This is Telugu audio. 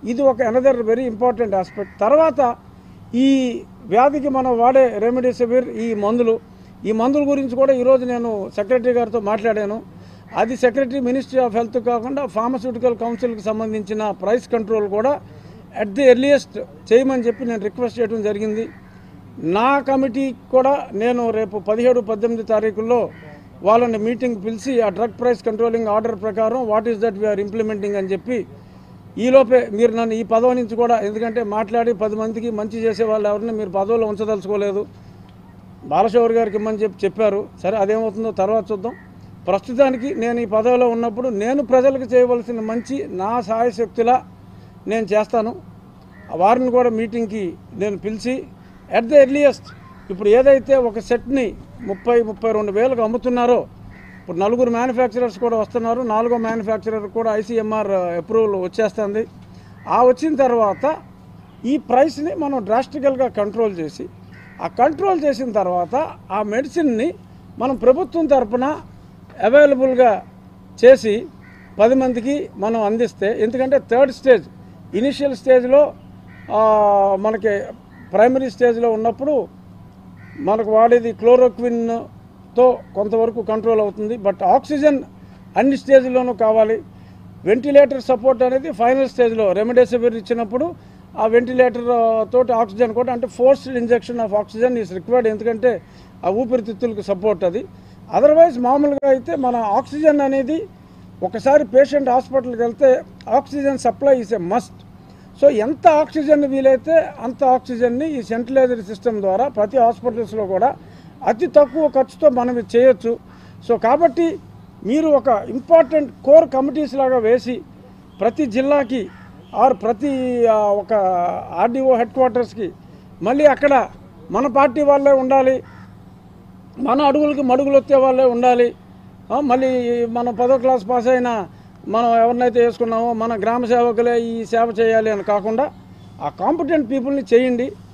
ఇది ఒక అనదర్ వెరీ ఇంపార్టెంట్ ఆస్పెక్ట్ తర్వాత ఈ వ్యాధికి మనం వాడే రెమెడీసివిర్ ఈ మందులు ఈ మందుల గురించి కూడా ఈరోజు నేను సెక్రటరీ గారితో మాట్లాడాను అది సెక్రటరీ మినిస్ట్రీ ఆఫ్ హెల్త్ కాకుండా ఫార్మస్యూటికల్ కౌన్సిల్కి సంబంధించిన ప్రైస్ కంట్రోల్ కూడా అట్ ది ఎర్లియస్ట్ చేయమని చెప్పి నేను రిక్వెస్ట్ చేయడం జరిగింది నా కమిటీ కూడా నేను రేపు పదిహేడు పద్దెనిమిది తారీఖుల్లో వాళ్ళని మీటింగ్ పిలిచి ఆ డ్రగ్ ప్రైస్ కంట్రోలింగ్ ఆర్డర్ ప్రకారం what is that we are implementing అని చెప్పి ఈలోపే మీరు నన్ను ఈ పదవి నుంచి కూడా ఎందుకంటే మాట్లాడి పది మందికి మంచి చేసే వాళ్ళు ఎవరిని మీరు పదవిలో ఉంచదలుచుకోలేదు బాలశౌర్ గారికి ఇమ్మని చెప్పి చెప్పారు సరే అదేమవుతుందో తర్వాత చూద్దాం ప్రస్తుతానికి నేను ఈ పదవిలో ఉన్నప్పుడు నేను ప్రజలకు చేయవలసిన మంచి నా సాయశక్తులా నేను చేస్తాను వారిని కూడా మీటింగ్కి నేను పిలిచి అట్ ద ఎర్లియస్ట్ ఇప్పుడు ఏదైతే ఒక సెట్ని ముప్పై ముప్పై రెండు వేలకు అమ్ముతున్నారో ఇప్పుడు నలుగురు మ్యానుఫ్యాక్చరర్స్ కూడా వస్తున్నారు నాలుగో మ్యానుఫ్యాక్చరర్ కూడా ఐసీఎంఆర్ అప్రూవల్ వచ్చేస్తుంది ఆ వచ్చిన తర్వాత ఈ ప్రైస్ని మనం డ్రాస్టికల్గా కంట్రోల్ చేసి ఆ కంట్రోల్ చేసిన తర్వాత ఆ మెడిసిన్ని మనం ప్రభుత్వం తరపున అవైలబుల్గా చేసి పది మందికి మనం అందిస్తే ఎందుకంటే థర్డ్ స్టేజ్ ఇనిషియల్ స్టేజ్లో ఆ, మనకి ప్రైమరీ స్టేజ్లో ఉన్నప్పుడు మనకు వాడేది క్లోరోక్విన్తో కొంతవరకు కంట్రోల్ అవుతుంది బట్ ఆక్సిజన్ అన్ని స్టేజ్లోనూ కావాలి వెంటిలేటర్ సపోర్ట్ అనేది ఫైనల్ స్టేజ్లో రెమెడెసివిర్ ఇచ్చినప్పుడు ఆ వెంటిలేటర్ తోటి ఆక్సిజన్ కూడా అంటే forced injection of oxygen is required ఎందుకంటే ఆ ఊపిరితిత్తులకు సపోర్ట్ అది అదర్వైజ్ మామూలుగా అయితే మన ఆక్సిజన్ అనేది ఒకసారి పేషెంట్ హాస్పిటల్కి వెళ్తే oxygen supply is a must so ఎంత ఆక్సిజన్ వీలైతే అంత ఆక్సిజన్ని ఈ సెంట్రలైజర్ సిస్టమ్ ద్వారా ప్రతి హాస్పిటల్స్లో కూడా అతి తక్కువ ఖర్చుతో మనం ఇది చేయొచ్చు సో కాబట్టి మీరు ఒక ఇంపార్టెంట్ కోర్ కమిటీస్ లాగా వేసి ప్రతి జిల్లాకి ఆర్ ప్రతి ఆ, ఒక ఆర్డీఓ హెడ్ క్వార్టర్స్కి మళ్ళీ అక్కడ మన పార్టీ వాళ్ళే ఉండాలి మన అడుగులకి మడుగులు వచ్చే వాళ్ళే ఉండాలి ఆ, మళ్ళీ మనం పదో క్లాస్ పాస్ అయినా మనం ఎవరినైతే వేసుకున్నామో మన గ్రామ సేవకులే ఈ సేవ చేయాలి అని కాకుండా ఆ కాంపిటెంట్ పీపుల్ని చేయండి